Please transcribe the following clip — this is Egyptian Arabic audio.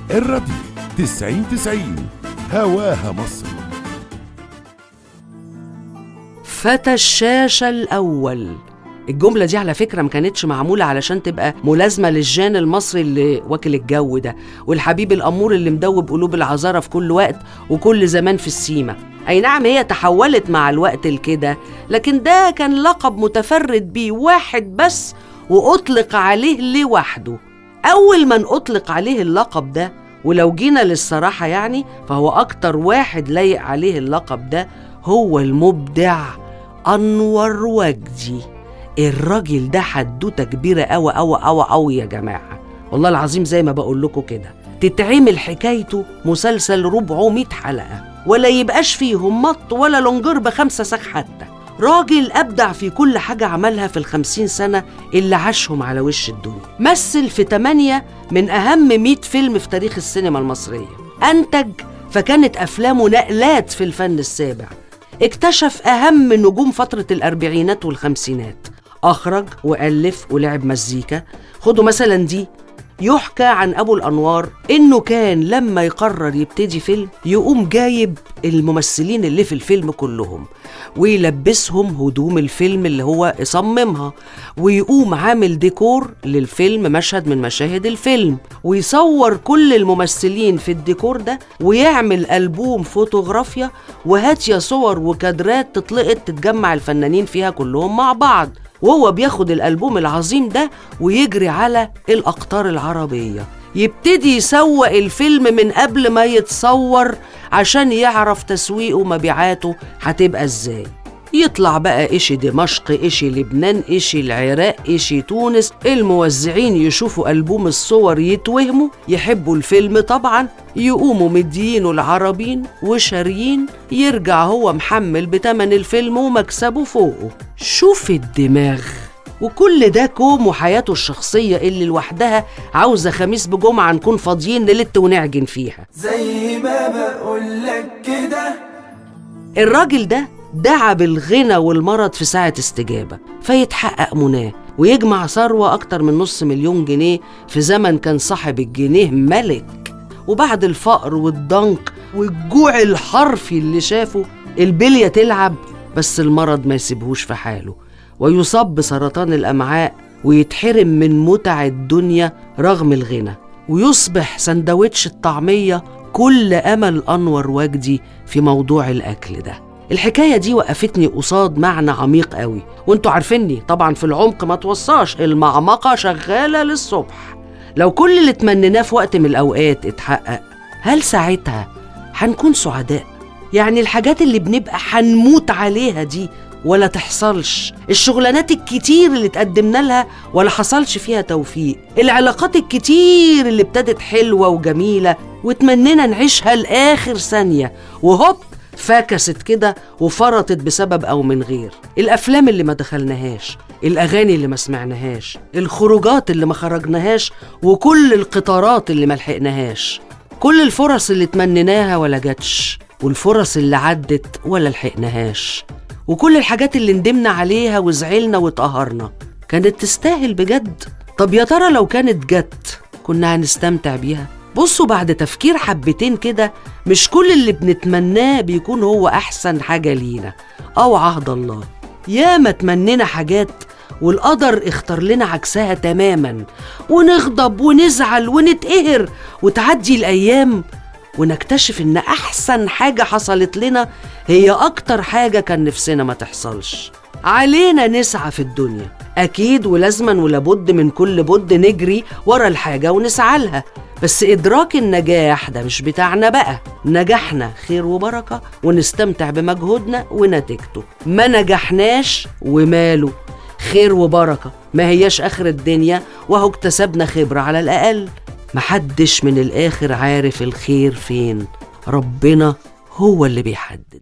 الراديو 90 90 هواها مصر فتى الشاشة الأول الجملة دي على فكرة ما كانتش معمولة علشان تبقى ملازمة للجان المصري اللي واكل الجو ده والحبيب الأمور اللي مدوب قلوب العذارى في كل وقت وكل زمان في السيمة أي نعم هي تحولت مع الوقت لكده لكن ده كان لقب متفرد بيه واحد بس وأطلق عليه لوحده أول من أطلق عليه اللقب ده ولو جينا للصراحة يعني فهو أكتر واحد لايق عليه اللقب ده هو المبدع أنور وجدي الراجل ده حدوته كبيرة أوي أوي أوي أوي يا جماعة والله العظيم زي ما بقول لكم كده تتعمل حكايته مسلسل 400 حلقة ولا يبقاش فيهم مط ولا لونجر بخمسة ساق حتى راجل أبدع في كل حاجة عملها في الخمسين سنة اللي عاشهم على وش الدنيا مثل في تمانية من أهم 100 فيلم في تاريخ السينما المصرية أنتج فكانت أفلامه نقلات في الفن السابع اكتشف أهم نجوم فترة الأربعينات والخمسينات أخرج وألف ولعب مزيكا خدوا مثلا دي يحكى عن أبو الأنوار إنه كان لما يقرر يبتدي فيلم يقوم جايب الممثلين اللي في الفيلم كلهم ويلبسهم هدوم الفيلم اللي هو يصممها ويقوم عامل ديكور للفيلم مشهد من مشاهد الفيلم ويصور كل الممثلين في الديكور ده ويعمل ألبوم فوتوغرافيا وهات يا صور وكادرات تطلقت تتجمع الفنانين فيها كلهم مع بعض وهو بياخد الألبوم العظيم ده ويجري على الأقطار العربية يبتدي يسوق الفيلم من قبل ما يتصور عشان يعرف تسويقه ومبيعاته هتبقى ازاي يطلع بقى إشي دمشق إشي لبنان إشي العراق إشي تونس الموزعين يشوفوا ألبوم الصور يتوهموا يحبوا الفيلم طبعا يقوموا مديينه العربين وشاريين يرجع هو محمل بتمن الفيلم ومكسبه فوقه شوف الدماغ وكل ده كوم وحياته الشخصية اللي لوحدها عاوزة خميس بجمعة نكون فاضيين نلت ونعجن فيها زي ما بقولك كده الراجل ده دعا بالغنى والمرض في ساعة استجابة فيتحقق مناه ويجمع ثروة أكتر من نص مليون جنيه في زمن كان صاحب الجنيه ملك وبعد الفقر والضنك والجوع الحرفي اللي شافه البلية تلعب بس المرض ما يسيبهوش في حاله ويصاب بسرطان الأمعاء ويتحرم من متع الدنيا رغم الغنى ويصبح سندوتش الطعمية كل أمل أنور وجدي في موضوع الأكل ده الحكاية دي وقفتني قصاد معنى عميق قوي وانتوا عارفيني طبعا في العمق ما توصاش المعمقة شغالة للصبح لو كل اللي تمنيناه في وقت من الأوقات اتحقق هل ساعتها هنكون سعداء؟ يعني الحاجات اللي بنبقى هنموت عليها دي ولا تحصلش الشغلانات الكتير اللي تقدمنا لها ولا حصلش فيها توفيق العلاقات الكتير اللي ابتدت حلوة وجميلة وتمنينا نعيشها لآخر ثانية وهوب فكست كده وفرطت بسبب أو من غير الأفلام اللي ما دخلناهاش الأغاني اللي ما سمعناهاش الخروجات اللي ما خرجناهاش وكل القطارات اللي ما لحقناهاش كل الفرص اللي تمنيناها ولا جاتش والفرص اللي عدت ولا لحقناهاش وكل الحاجات اللي ندمنا عليها وزعلنا واتقهرنا كانت تستاهل بجد طب يا ترى لو كانت جت كنا هنستمتع بيها بصوا بعد تفكير حبتين كده مش كل اللي بنتمناه بيكون هو أحسن حاجة لينا أو عهد الله ياما تمنينا حاجات والقدر اختار لنا عكسها تماما ونغضب ونزعل ونتقهر وتعدي الأيام ونكتشف إن أحسن حاجة حصلت لنا هي أكتر حاجة كان نفسنا ما تحصلش علينا نسعى في الدنيا أكيد ولازما ولابد من كل بد نجري ورا الحاجة ونسعى لها بس إدراك النجاح ده مش بتاعنا بقى نجحنا خير وبركة ونستمتع بمجهودنا ونتيجته ما نجحناش وماله خير وبركة ما هياش آخر الدنيا وهو اكتسبنا خبرة على الأقل محدش من الآخر عارف الخير فين ربنا هو اللي بيحدد